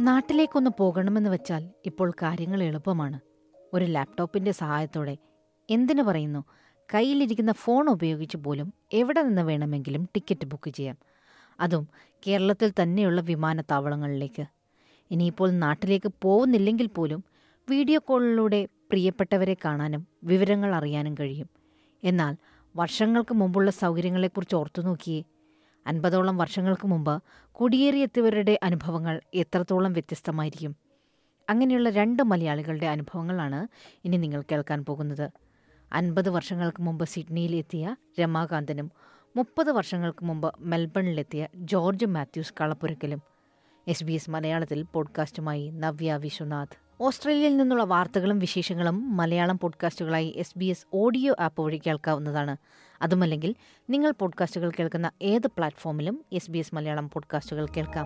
നാട്ടിലേക്കൊന്ന് പോകണമെന്ന് വെച്ചാൽ ഇപ്പോൾ കാര്യങ്ങൾ എളുപ്പമാണ് ഒരു ലാപ്ടോപ്പിന്റെ സഹായത്തോടെ എന്തിനു പറയുന്നു കയ്യിലിരിക്കുന്ന ഫോൺ ഉപയോഗിച്ച് പോലും എവിടെ നിന്ന് വേണമെങ്കിലും ടിക്കറ്റ് ബുക്ക് ചെയ്യാം അതും കേരളത്തിൽ തന്നെയുള്ള വിമാനത്താവളങ്ങളിലേക്ക് ഇനിയിപ്പോൾ നാട്ടിലേക്ക് പോകുന്നില്ലെങ്കിൽ പോലും വീഡിയോ കോളിലൂടെ പ്രിയപ്പെട്ടവരെ കാണാനും വിവരങ്ങൾ അറിയാനും കഴിയും എന്നാൽ വർഷങ്ങൾക്ക് മുമ്പുള്ള സൗകര്യങ്ങളെക്കുറിച്ച് ഓർത്തു നോക്കിയേ അൻപതോളം വർഷങ്ങൾക്ക് മുമ്പ് കുടിയേറിയെത്തിയവരുടെ അനുഭവങ്ങൾ എത്രത്തോളം വ്യത്യസ്തമായിരിക്കും അങ്ങനെയുള്ള രണ്ട് മലയാളികളുടെ അനുഭവങ്ങളാണ് ഇനി നിങ്ങൾ കേൾക്കാൻ പോകുന്നത് അൻപത് വർഷങ്ങൾക്ക് മുമ്പ് സിഡ്നിയിൽ എത്തിയ രമാകാന്തനും മുപ്പത് വർഷങ്ങൾക്ക് മുമ്പ് മെൽബണിലെത്തിയ ജോർജ് മാത്യൂസ് കളപ്പുരക്കലും എസ് ബി എസ് മലയാളത്തിൽ പോഡ്കാസ്റ്റുമായി നവ്യ വിശ്വനാഥ് ഓസ്ട്രേലിയയിൽ നിന്നുള്ള വാർത്തകളും വിശേഷങ്ങളും മലയാളം പോഡ്കാസ്റ്റുകളായി S B S audio app വഴി കേൾക്കാവുന്നതാണ് അതുമല്ലെങ്കിൽ നിങ്ങൾ പോഡ്കാസ്റ്റുകൾ കേൾക്കുന്ന ഏത് പ്ലാറ്റ്ഫോമിലും എസ് ബി എസ് മലയാളം പോഡ്കാസ്റ്റുകൾ കേൾക്കാം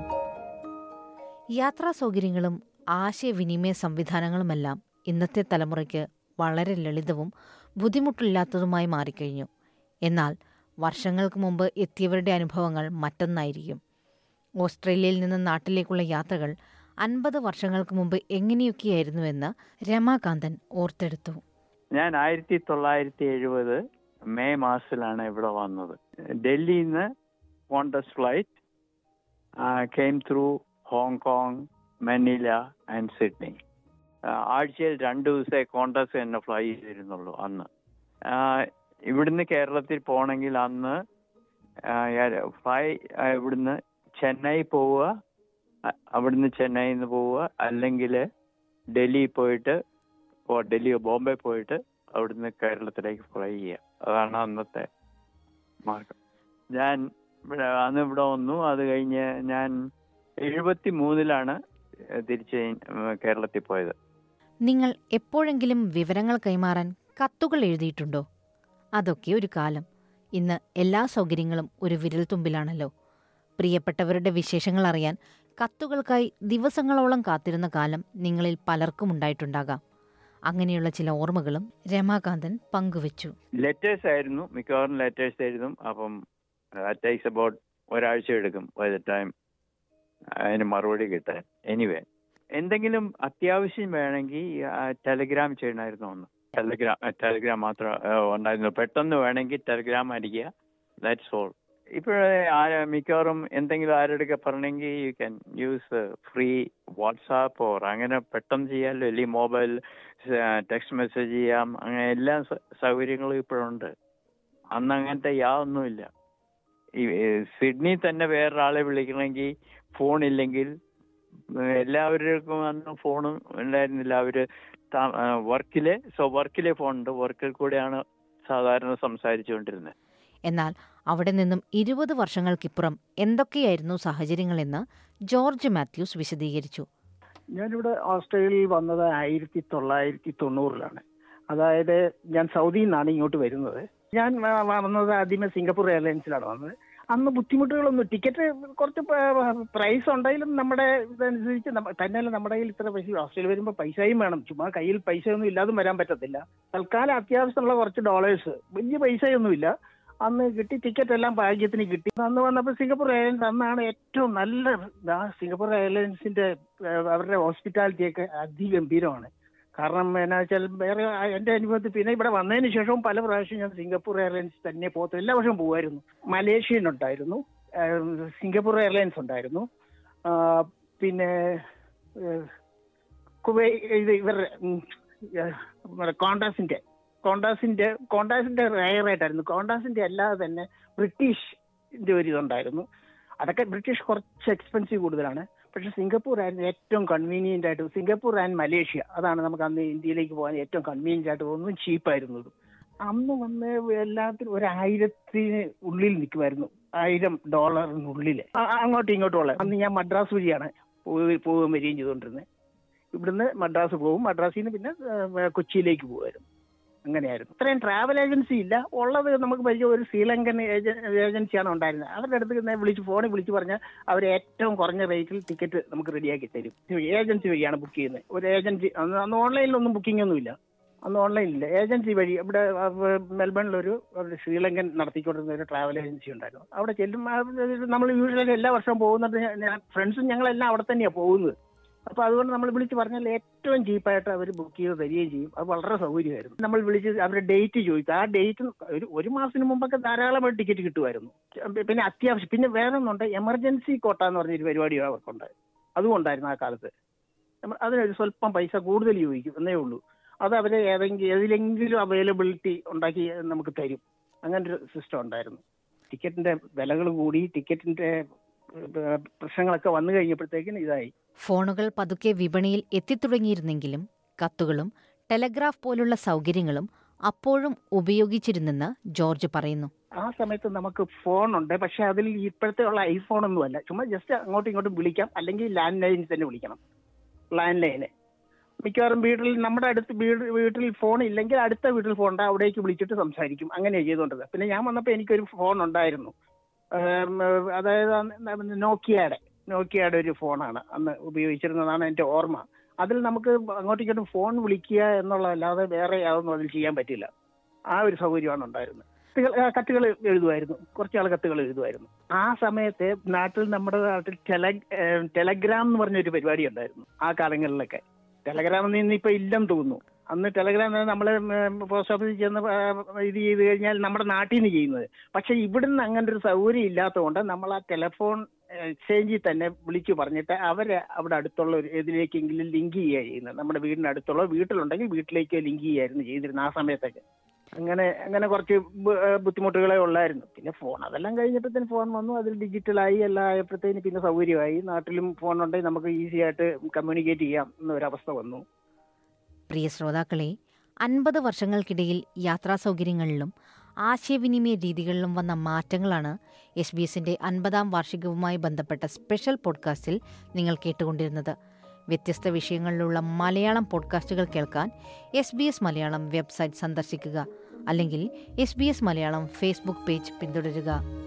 യാത്രാ സൗകര്യങ്ങളും ആശയവിനിമയ സംവിധാനങ്ങളുമെല്ലാം ഇന്നത്തെ തലമുറയ്ക്ക് വളരെ ലളിതവും ബുദ്ധിമുട്ടില്ലാത്തതുമായി മാറിക്കഴിഞ്ഞു എന്നാൽ വർഷങ്ങൾക്ക് മുമ്പ് എത്തിയവരുടെ അനുഭവങ്ങൾ മറ്റൊന്നായിരിക്കും ഓസ്ട്രേലിയയിൽ നിന്ന് നാട്ടിലേക്കുള്ള യാത്രകൾ അൻപത് വർഷങ്ങൾക്ക് മുമ്പ് എങ്ങനെയൊക്കെയായിരുന്നുവെന്ന് രമാകാന്തൻ ഓർത്തെടുത്തു ഞാൻ ആയിരത്തി തൊള്ളായിരത്തി എഴുപത് മെയ് മാസത്തിലാണ് ഇവിടെ വന്നത് ഡൽഹിയിൽ നിന്ന് Qantas flight came through Hong Kong Manila and Sydney ആഴ്ചയിൽ രണ്ട് ദിവസമേ കോണ്ടസ് തന്നെ ഫ്ലൈ ചെയ്തിരുന്നുള്ളൂ അന്ന് ആ, ഇവിടുന്ന് കേരളത്തിൽ പോകണമെങ്കിൽ അന്ന് ഫ്ലൈ ഇവിടുന്ന് ചെന്നൈ പോവുക അ- അവിടുന്ന് ചെന്നൈയിൽ നിന്ന് പോവുക അല്ലെങ്കിൽ ഡൽഹി പോയിട്ട് ഓ ഡൽഹിയോ ബോംബെ പോയിട്ട് അവിടുന്ന് കേരളത്തിലേക്ക് ഫ്ലൈ ചെയ്യുക അതാണ് അന്നത്തെ മാർഗം ഞാൻ ഇവിടെ അന്ന് ഇവിടെ വന്നു അത് കഴിഞ്ഞ് ഞാൻ എഴുപത്തി മൂന്നിലാണ് തിരിച്ച് ഉം, കേരളത്തിൽ പോയത് നിങ്ങൾ എപ്പോഴെങ്കിലും വിവരങ്ങൾ കൈമാറാൻ കത്തുകൾ എഴുതിയിട്ടുണ്ടോ അതൊക്കെ ഒരു കാലം ഇന്ന് എല്ലാ സൗകര്യങ്ങളും ഒരു വിരൽത്തുമ്പിലാണല്ലോ പ്രിയപ്പെട്ടവരുടെ വിശേഷങ്ങൾ അറിയാൻ കത്തുകൾക്കായി ദിവസങ്ങളോളം കാത്തിരുന്ന കാലം നിങ്ങളിൽ പലർക്കും ഉണ്ടായിട്ടുണ്ടാകാം അങ്ങനെയുള്ള ചില ഓർമ്മകളും രമാകാന്തൻ പങ്കുവച്ചു ലെറ്റേഴ്സ് ആയിരുന്നു മിക്കവാറും ലെറ്റേഴ്സ് എഴുതും അപ്പം ടേക്സ് അബൌട്ട് ഒരാഴ്ച എടുക്കും ബൈ ദ ടൈം അതിന് മറുപടി കിട്ടാൻ എനിവേ എന്തെങ്കിലും അത്യാവശ്യം വേണമെങ്കിൽ ടെലിഗ്രാം ചെയ്യണമായിരുന്നു ഒന്ന് ടെലിഗ്രാം ടെലിഗ്രാം മാത്രം ആ, ഉണ്ടായിരുന്നു പെട്ടെന്ന് വേണമെങ്കിൽ ടെലിഗ്രാം അടിക്കുക ദാറ്റ്സ് ഓൾ ഇപ്പോഴേ ആര് മിക്കവാറും എന്തെങ്കിലും ആരുടെയൊക്കെ പറഞ്ഞെങ്കിൽ you can use free WhatsApp or അങ്ങനെ പെട്ടെന്ന് ചെയ്യാമല്ലോ അല്ലെങ്കിൽ മൊബൈൽ ടെക്സ്റ്റ് മെസ്സേജ് ചെയ്യാം അങ്ങനെ എല്ലാ സ- സൗകര്യങ്ങളും ഇപ്പോഴുണ്ട് അന്ന് അങ്ങനത്തെ യാതൊന്നുമില്ല ഈ ഏ, സിഡ്നി തന്നെ വേറൊരാളെ വിളിക്കണമെങ്കിൽ ഫോൺ ഇല്ലെങ്കിൽ ഏ, എല്ലാവർക്കും അന്ന് ഫോണും ഉണ്ടായിരുന്നില്ല അവര് വർക്കിലെ സോ വർക്കിലെ ഫോൺ ഉണ്ട് വർക്കിൽ കൂടെയാണ് സാധാരണ സംസാരിച്ചുകൊണ്ടിരുന്നത് എന്നാൽ അവിടെ നിന്നും ഇരുപത് വർഷങ്ങൾക്കിപ്പുറം എന്തൊക്കെയായിരുന്നു സാഹചര്യങ്ങളെന്ന് ജോർജ് മാത്യൂസ് വിശദീകരിച്ചു ഞാനിവിടെ ഓസ്ട്രേലിയയിൽ വന്നത് ആയിരത്തി തൊള്ളായിരത്തി തൊണ്ണൂറിലാണ് അതായത് ഞാൻ സൗദിയിൽ നിന്നാണ് ഇങ്ങോട്ട് വരുന്നത് ഞാൻ വ- വന്നത് ആദ്യമേ സിംഗപ്പൂർ എയർലൈൻസിലാണ് വന്നത് അന്ന് ബുദ്ധിമുട്ടുകളൊന്നും ടിക്കറ്റ് കുറച്ച് പ്രൈസ് ഉണ്ടെങ്കിലും നമ്മുടെ ഇതനുസരിച്ച് നമ്മ- തന്നെയല്ല നമ്മുടെ കയ്യിൽ ഇത്ര പൈസ ഓസ്ട്രേലിയ വരുമ്പോൾ പൈസയും വേണം ചുമ്മാ കയ്യിൽ പൈസയൊന്നും ഇല്ലാതെ വരാൻ പറ്റത്തില്ല തൽക്കാലം അത്യാവശ്യമുള്ള കുറച്ച് ഡോളേഴ്സ് വലിയ പൈസയൊന്നുമില്ല അന്ന് കിട്ടി ടിക്കറ്റ് എല്ലാം ഭാഗ്യത്തിന് കിട്ടി അന്ന് വന്നപ്പോൾ സിംഗപ്പൂർ എയർലൈൻസ് അന്നാണ് ഏറ്റവും നല്ല ആ സിംഗപ്പൂർ എയർലൈൻസിന്റെ ഏഹ് അവരുടെ ഹോസ്പിറ്റാലിറ്റി ഒക്കെ അതിഗംഭീരമാണ് കാരണം എന്നാ വെച്ചാൽ വേറെ ആ- എന്റെ അനുഭവത്തിൽ പിന്നെ ഇവിടെ വന്നതിന് ശേഷവും പല പ്രാവശ്യം ഞാൻ സിംഗപ്പൂർ എയർലൈൻസ് തന്നെ പോകത്തു എല്ലാ വർഷവും പോകുമായിരുന്നു മലേഷ്യൻ ഉണ്ടായിരുന്നു ഏഹ് സിംഗപ്പൂർ എയർലൈൻസ് ഉണ്ടായിരുന്നു ആ, പിന്നെ ഏഹ് കുവൈ ഇത് ഇവരുടെ ഉം, ഏഹ് നമ്മുടെ കോണ്ടാസിന്റെ കോണ്ടാസിന്റെ കോണ്ടാസിന്റെ റയറായിട്ടായിരുന്നു കോണ്ടാസിന്റെ അല്ലാതെ തന്നെ ബ്രിട്ടീഷിന്റെ ഒരു ഇതുണ്ടായിരുന്നു അതൊക്കെ ബ്രിട്ടീഷ് കുറച്ച് എക്സ്പെൻസീവ് കൂടുതലാണ് പക്ഷെ സിംഗപ്പൂർ ആയിരുന്നു ഏറ്റവും കൺവീനിയന്റ് ആയിട്ട് സിംഗപ്പൂർ ആൻഡ് മലേഷ്യ അതാണ് നമുക്ക് അന്ന് ഇന്ത്യയിലേക്ക് പോകാൻ ഏറ്റവും കൺവീനിയന്റ് ആയിട്ട് ഒന്നും ചീപ്പായിരുന്നത് അന്ന് വന്ന് എല്ലാത്തിനും ഒരു ആയിരത്തിന് ഉള്ളിൽ നിൽക്കുമായിരുന്നു ആയിരം ഡോളറിനുള്ളിൽ അങ്ങോട്ടും ഇങ്ങോട്ടും ഉള്ള അന്ന് ഞാൻ മദ്രാസ് വഴിയാണ് പോയി പോവുകയും വരികയും ചെയ്തുകൊണ്ടിരുന്നത് ഇവിടുന്ന് മദ്രാസ് പോകും മദ്രാസിൽ നിന്ന് പിന്നെ ഏഹ്, കൊച്ചിയിലേക്ക് പോകുമായിരുന്നു അങ്ങനെയായിരുന്നു ഇത്രയും ട്രാവൽ ഏജൻസി ഇല്ല ഉള്ളത് നമുക്ക് പരിചയം ഒരു ശ്രീലങ്കൻ ഏജ- ഏജൻസിയാണ് ഉണ്ടായിരുന്നത് അവരുടെ അടുത്ത് ഞാൻ വിളിച്ച് ഫോണിൽ വിളിച്ച് പറഞ്ഞാൽ അവർ ഏറ്റവും കുറഞ്ഞ റേറ്റിൽ ടിക്കറ്റ് നമുക്ക് റെഡിയാക്കി തരും ഏജൻസി വഴിയാണ് ബുക്ക് ചെയ്യുന്നത് ഒരു ഏജൻസി അന്ന് അന്ന് ഓൺലൈനിലൊന്നും ബുക്കിംഗ് ഒന്നുമില്ല അന്ന് ഓൺലൈനില്ല ഏജൻസി വഴി ഇവിടെ മെൽബണിലൊരു ഒരു ശ്രീലങ്കൻ നടത്തിക്കൊണ്ടിരുന്ന ഒരു ട്രാവൽ ഏജൻസി ഉണ്ടായിരുന്നു അവിടെ ചെല്ലും നമ്മൾ യൂഷ്വലി എല്ലാ വർഷവും പോകുന്നത് ഞാൻ ഫ്രണ്ട്സും ഞങ്ങളെല്ലാം അവിടെ തന്നെയാണ് പോകുന്നത് അപ്പൊ അതുകൊണ്ട് നമ്മൾ വിളിച്ച് പറഞ്ഞാൽ ഏറ്റവും ചീപ്പായിട്ട് അവർ ബുക്ക് ചെയ്ത് തരികയും ചെയ്യും അത് വളരെ സൗകര്യമായിരുന്നു നമ്മൾ വിളിച്ച് അവരുടെ ഡേറ്റ് ചോദിക്കും ആ ഡേറ്റ് ഒരു ഒരു മാസത്തിന് മുമ്പൊക്കെ ധാരാളമായിട്ട് ടിക്കറ്റ് കിട്ടുമായിരുന്നു പിന്നെ അത്യാവശ്യം പിന്നെ വേറെ ഒന്നുണ്ട് എമർജൻസി കോട്ട എന്ന് പറഞ്ഞൊരു പരിപാടി അവർക്കുണ്ട് അതും ഉണ്ടായിരുന്നു ആ കാലത്ത് നമ്മ- അതിനൊരു സ്വല്പം പൈസ കൂടുതൽ ചോദിക്കും എന്നേ ഉള്ളൂ അത് അവരെ ഏതെങ്കിലും ഏതിലെങ്കിലും അവൈലബിലിറ്റി ഉണ്ടാക്കി നമുക്ക് തരും അങ്ങനെ ഒരു സിസ്റ്റം ഉണ്ടായിരുന്നു ടിക്കറ്റിന്റെ വിലകൾ കൂടി ടിക്കറ്റിന്റെ ഏഹ്, പ്രശ്നങ്ങളൊക്കെ വന്നു കഴിഞ്ഞപ്പോഴത്തേക്കിന് ഇതായി ഫോണുകൾ പതുക്കെ വിപണിയിൽ എത്തിത്തുടങ്ങിയിരുന്നെങ്കിലും കത്തുകളും ടെലഗ്രാഫ് പോലുള്ള സൗകര്യങ്ങളും അപ്പോഴും ഉപയോഗിച്ചിരുന്നെന്ന് ജോർജ് പറയുന്നു ആ സമയത്ത് നമുക്ക് ഫോൺ ഉണ്ട് പക്ഷെ അതിൽ ഇപ്പോഴത്തെ ഉള്ള ഐഫോൺ ഒന്നുമല്ല ചുമ്മാ ജസ്റ്റ് അങ്ങോട്ടും ഇങ്ങോട്ടും വിളിക്കാം അല്ലെങ്കിൽ ലാൻഡ് ലൈനിൽ തന്നെ വിളിക്കണം ലാൻഡ് ലൈന് മിക്കവാറും വീട്ടിൽ നമ്മുടെ അടുത്ത് വീട് വീട്ടിൽ ഫോൺ ഇല്ലെങ്കിൽ അടുത്ത വീട്ടിൽ ഫോൺ ഉണ്ട് അവിടേക്ക് വിളിച്ചിട്ട് സംസാരിക്കും അങ്ങനെയാണ് ചെയ്തുകൊണ്ടത് പിന്നെ ഞാൻ വന്നപ്പോൾ എനിക്കൊരു ഫോൺ ഉണ്ടായിരുന്നു ഏം, അതായത് അന്ന് നോക്കിയയുടെ നോക്കിയയുടെ ഒരു ഫോണാണ് അന്ന് ഉപയോഗിച്ചിരുന്നതാണ് എൻ്റെ ഓർമ്മ അതിൽ നമുക്ക് അങ്ങോട്ടും ഇങ്ങോട്ടും ഫോൺ വിളിക്കുക എന്നുള്ളതല്ലാതെ വേറെ യാതൊന്നും അതിൽ ചെയ്യാൻ പറ്റില്ല ആ ഒരു സൗകര്യമാണ് ഉണ്ടായിരുന്നത് കത്തുകൾ ആ, കത്തുകൾ എഴുതുമായിരുന്നു കുറച്ചാൾ കത്തുകൾ എഴുതുമായിരുന്നു ആ സമയത്ത് നാട്ടിൽ നമ്മുടെ നാട്ടിൽ ടെല ഏഹ് ടെലഗ്രാം എന്ന് പറഞ്ഞൊരു പരിപാടി ഉണ്ടായിരുന്നു ആ കാലങ്ങളിലൊക്കെ ടെലഗ്രാം ഒന്നും ഇന്ന് ഇപ്പൊ ഇല്ലെന്ന് തോന്നുന്നു അന്ന് ടെലഗ്രാം നമ്മൾ പോസ്റ്റ് ഓഫീസിൽ ചെന്ന് ആ, ഇത് ചെയ്ത് കഴിഞ്ഞാൽ നമ്മുടെ നാട്ടിൽ നിന്ന് ചെയ്യുന്നത് പക്ഷെ ഇവിടുന്ന് അങ്ങനെ ഒരു സൗകര്യം ഇല്ലാത്തതുകൊണ്ട് നമ്മൾ ആ ടെലിഫോൺ എക്സ്ചേഞ്ചിൽ തന്നെ വിളിച്ചു പറഞ്ഞിട്ട് അവരെ അവിടെ അടുത്തുള്ള ഒരു ഇതിലേക്കെങ്കിലും ലിങ്ക് ചെയ്യുക ചെയ്യുന്നത് നമ്മുടെ വീടിന് അടുത്തുള്ള വീട്ടിലുണ്ടെങ്കിൽ വീട്ടിലേക്ക് ലിങ്ക് ചെയ്യായിരുന്നു ചെയ്തിരുന്നത് ആ സമയത്തൊക്കെ അങ്ങനെ അങ്ങനെ കുറച്ച് ബു- ഏഹ് ബുദ്ധിമുട്ടുകളെ ഉള്ളായിരുന്നു പിന്നെ ഫോൺ അതെല്ലാം കഴിഞ്ഞപ്പോഴത്തേന് ഫോൺ വന്നു അതിൽ ഡിജിറ്റലായി എല്ലാം ആയപ്പോഴത്തേന് പിന്നെ സൗകര്യമായി നാട്ടിലും ഫോൺ ഉണ്ടെങ്കിൽ നമുക്ക് ഈസി ആയിട്ട് കമ്മ്യൂണിക്കേറ്റ് ചെയ്യാം എന്നൊരവസ്ഥ വന്നു പ്രിയ ശ്രോതാക്കളെ അൻപത് വർഷങ്ങൾക്കിടയിൽ യാത്രാ സൗകര്യങ്ങളിലും ആശയവിനിമയ രീതികളിലും വന്ന മാറ്റങ്ങളാണ് എസ് ബി എസിന്റെ അൻപതാം വാർഷികവുമായി ബന്ധപ്പെട്ട സ്പെഷ്യൽ പോഡ്കാസ്റ്റിൽ നിങ്ങൾ കേട്ടുകൊണ്ടിരുന്നത് വ്യത്യസ്ത വിഷയങ്ങളിലുള്ള മലയാളം പോഡ്കാസ്റ്റുകൾ കേൾക്കാൻ S B S Malayalam website സന്ദർശിക്കുക അല്ലെങ്കിൽ S B S Malayalam Facebook page പിന്തുടരുക